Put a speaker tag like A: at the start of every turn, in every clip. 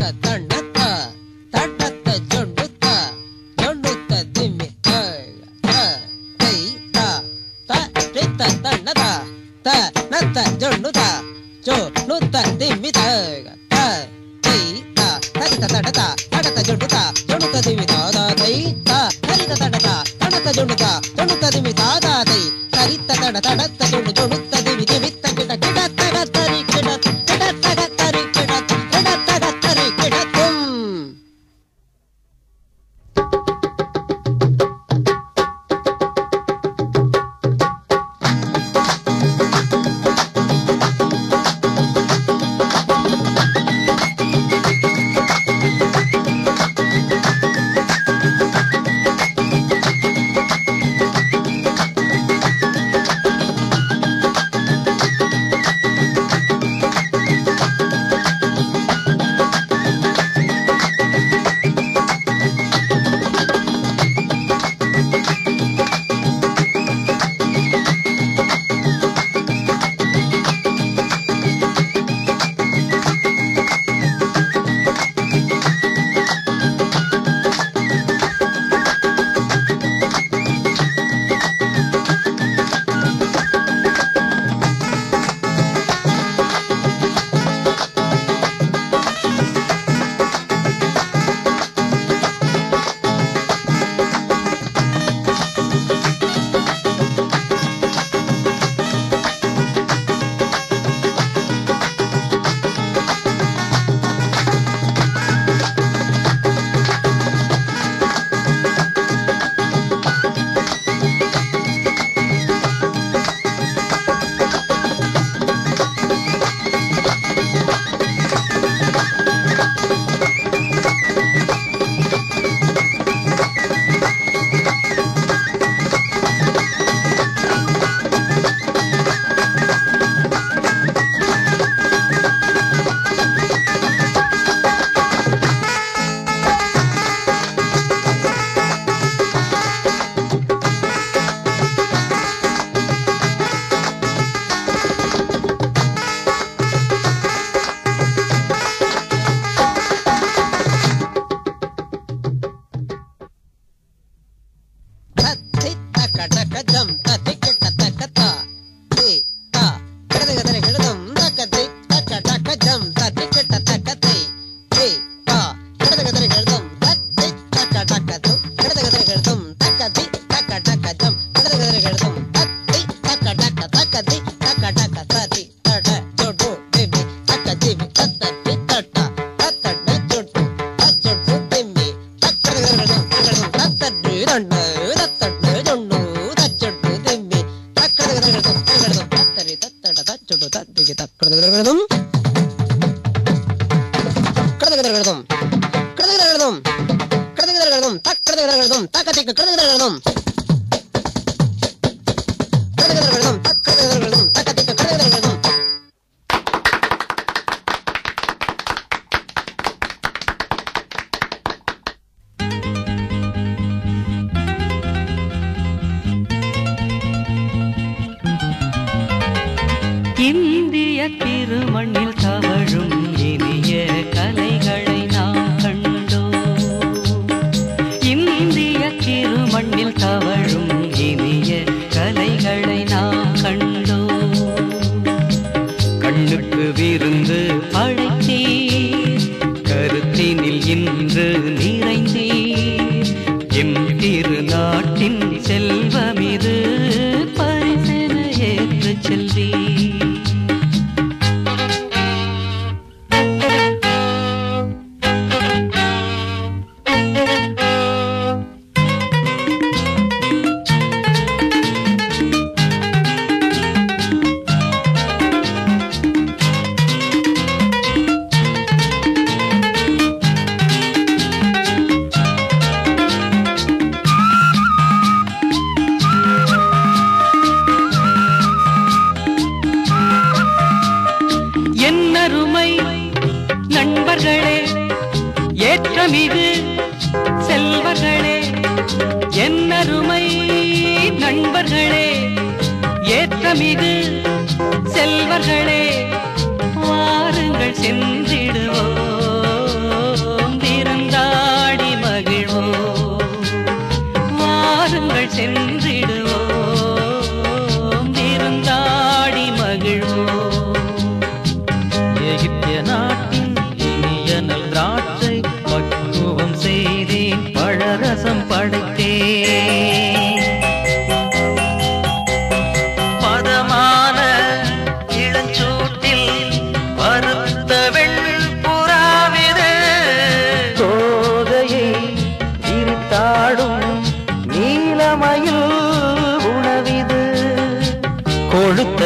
A: தண்ணத்த தட்டத்த ஜொண்டுத்த ஜொண்டுத்த திம்மி த தை த த ரித்த தண்ணத த நத்த ஜொண்டுத Joe நுத்த திம்மி த த தை த தரித்த தடத தடத்த ஜொண்டுத ஜொண்டுத்த திம்மி த த தை த தரித்த தடத தடத்த ஜொண்டுத ஜொண்டுத்த திம்மி த த தை தரித்த தட தடத்த ஜொண்டு ஜொண்டுத்த திம்மி திமித்த கிட கிட தக தரி கிட கிட தக தரி கிட கிட தக தரி கிடத்தும் தத்தி தக்க டக்க ஜம் தத்தி கிட்ட தக்க தா தி தா கிடது கதறி கிடதும் தக்க தி தக்க டக்க ஜம் தத்தி கிட்ட தக்க தி தி தா கிடது கதறி கிடதும் தத்தி தக்க டக்க தும் கிடது கதறி கிடதும் தக்க தி தக்க டக்க ஜம் கிடது கதறி கிடதும் தத்தி தக்க டக்க தக்க தி தக்க டக்க தத்தி தட ஜோடு திம்மி தக்க திம்மி தத்தட்டி தட்ட தத்தட்ட ஜோடு தச்சொட்டு திம்மி தக்கட கிடதும் கிடதும் தத்தட்டு தண்டு தத்தட்டு ஜொண்டு தச்சொட்டு திம்மி தக்கட கிடதும் கிடதும் தத்தரி தத்தட தச்சொட்டு தத்திக்கு தக்கட கிடதும் கிடது கிடதும் கிடது கிடதும் கிடது கிடதும் தக்கட கிடதும் தக்கத்திக்கு கிடது கிடதும் கிடது கிடதும் தக்கட கிடதும் தக்கத்திக்கு கிடது கிடதும்
B: இந்திய திருமண்ணில் தவழும் இனிய கலைகளை நாம் கண்டோம் இந்திய திருமண்ணில் தவழும் இனிய கலைகளை நாம் கண்டோம் கண்ணுக்கு விருந்து படைத்தீர் கருத்தினில் இன்று நிறைந்தீர் எம் திருநாட்டின் செல்வமிது பரிசென ஏற்றுச் செல்வீர் என்னருமை நண்பர்களே ஏற்றமிகு செல்வர்களே என்னருமை நண்பர்களே ஏற்றமிகு செல்வர்களே வாருங்கள் சென்றிடுவோம்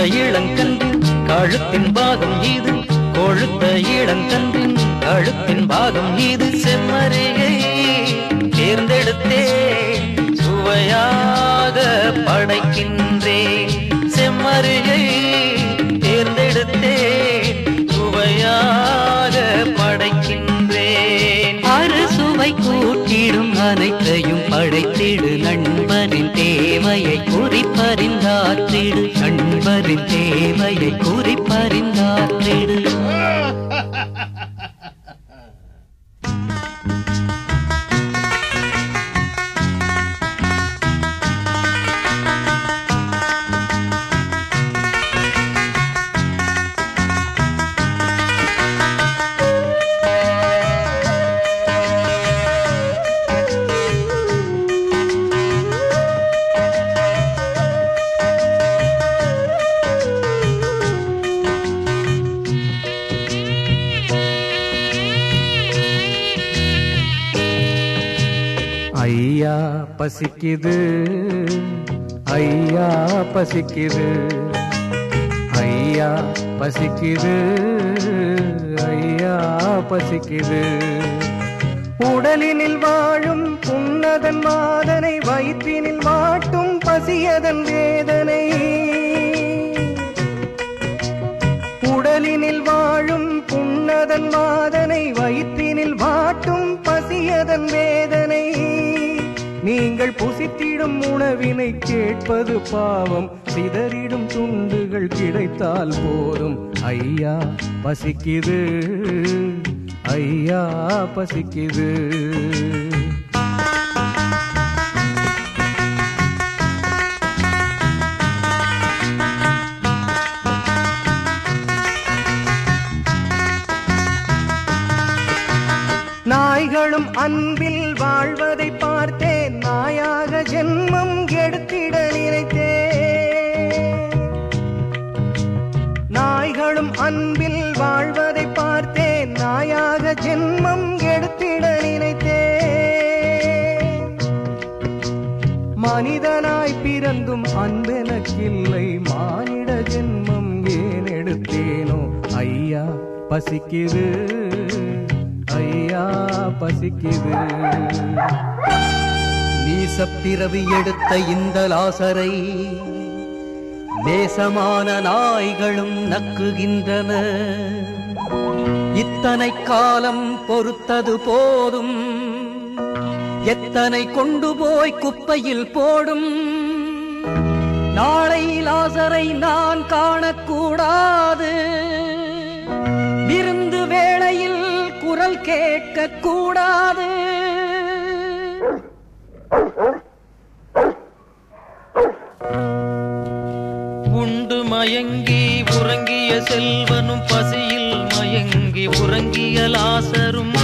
B: இளங்கன்றின் கழுத்தின் பாகம் இது கொழுத்த இளங்கன்றின் கழுத்தின் பாகம் இது செம்மறியை தேர்ந்தெடுத்தே சுவையாக படைக்கின்றேன் செம்மறியை தேர்ந்தெடுத்தே சுவையாக படைக்கின்றேன் அறுசுவை கூட்டிடும் அனைத்தையும் படைத்திடு நண்பரின் தேவையை குறிப்பறிந்தாற்றிடு நண்பரின் தேவையை குறிப்பறிந்தாற்றிடு
C: ஐயா பசிக்குது ஐயா பசிக்குது ஐயா பசிக்குது ஐயா பசிக்குது உடலினில் வாழும் புன்னதன் வாதனை வயிற்றினில் வாட்டும் பசியதன் வேதனை உடலினில் வாழும் புன்னதன் வாதனை வயிற்றினில் வாட்டும் பசியதன் வேதனை நீங்கள் புசித்திடும் உணவினை கேட்பது பாவம் சிதறிடும் துண்டுகள் கிடைத்தால் போதும் ஐயா பசிக்குது ஐயா பசிக்குது நாய்களும் அன்பில் வாழ்வதை பார்த்தேன் நாயாக ஜென்மம் எடுத்திட நினைத்தேன் நாய்களும் அன்பில் வாழ்வதை பார்த்தேன் நாயாக ஜென்மம் எடுத்திட நினைத்தேன் மனிதனாய் பிறந்தும் அன்பெனக்கில்லை மானிட ஜென்மம் ஏன் எடுத்தேனோ ஐயா பசிக்குது ஐயா பசிக்குது
B: நீசப்பிறவி எடுத்த இந்த லாசரை நேசமான நாய்களும் நக்குகின்றன இத்தனை காலம் பொறுத்தது போதும் எத்தனை கொண்டு போய் குப்பையில் போடும் நாளை லாசரை நான் காணக்கூடாது விருந்து வேளையில் குரல் கேட்கக் கூடாது உண்டு மயங்கி உறங்கிய செல்வனும் பசியில் மயங்கி உறங்கிய லாசரும்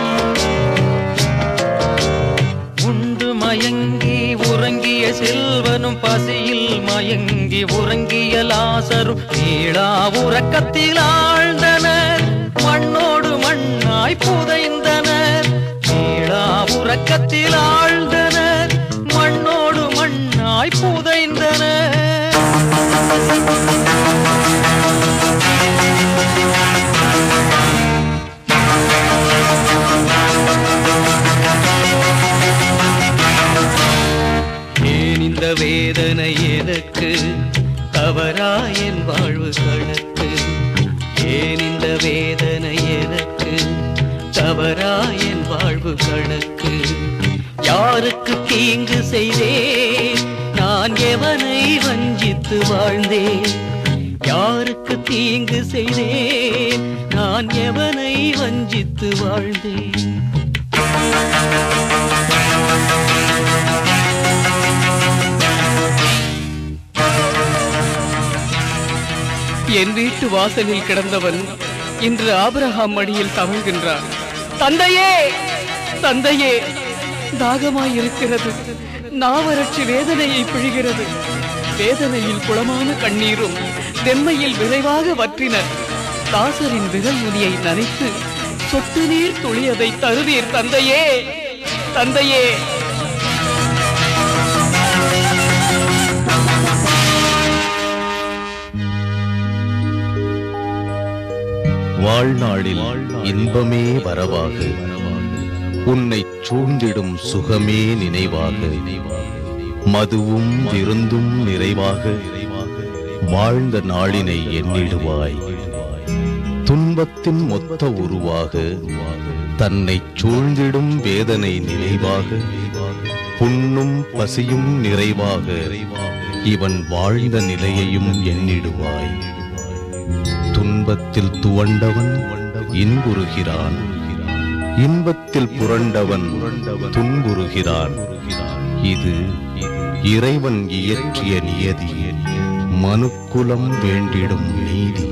B: உண்டு மயங்கி உறங்கிய செல்வனும் பசியில் மயங்கி உறங்கிய லாசரும் நீளா உறக்கத்தில் ஆழ்ந்தனர் மண்ணோடு மண்ணாய் புதைந்தனர் நீளா உறக்கத்தில் ஆழ்ந்தனர் மண்ணோடு மண்ணாய் புதைந்தனர் ஏன் இந்த வேதனை எனக்கு தவறாயன் வாழ்வு கணக்கு ஏன் இந்த வேதனை எனக்கு தவறாயன் வாழ்வு கணக்கு யாருக்கு தீங்கு செய்தேன் நான் எவனை வஞ்சித்து வாழ்ந்தேன் யாருக்கு தீங்கு செய்தேன் நான் எவனை வஞ்சித்து வாழ்ந்தேன் என் வீட்டு வாசலில் கிடந்தவன் இன்று ஆபிரகாம் மடியில் தவழ்கின்றான் தந்தையே தந்தையே தாகமாய் இருக்கிறது நாவறட்சி வேதனையை பிழிகிறது வேதனையில் குளமான கண்ணீரும் வெம்மையில் விரைவாக வற்றின தாசரின் விரல் நுனியை நனைத்து சொட்டு நீர் துளியதை தருவீர் தந்தையே தந்தையே
D: வாழ்நாளில் இன்பமே வரவாக உன்னைச் சூழ்ந்திடும் சுகமே நினைவாக மதுவும் விருந்தும் நிறைவாக வாழ்ந்த நாளினை எண்ணிடுவாய் துன்பத்தின் மொத்த உருவாக தன்னைச் சூழ்ந்திடும் வேதனை நினைவாக புண்ணும் பசியும் நிறைவாக இவன் வாழ்ந்த நிலையையும் எண்ணிடுவாய் துன்பத்தில் துவண்டவன் இன்புறுகிறான் இன்பத்தில் புரண்டவன் துன்புறுகிறான் இது இறைவன் இயற்றிய நியதி மனுக்குலம் வேண்டிடும் நீதி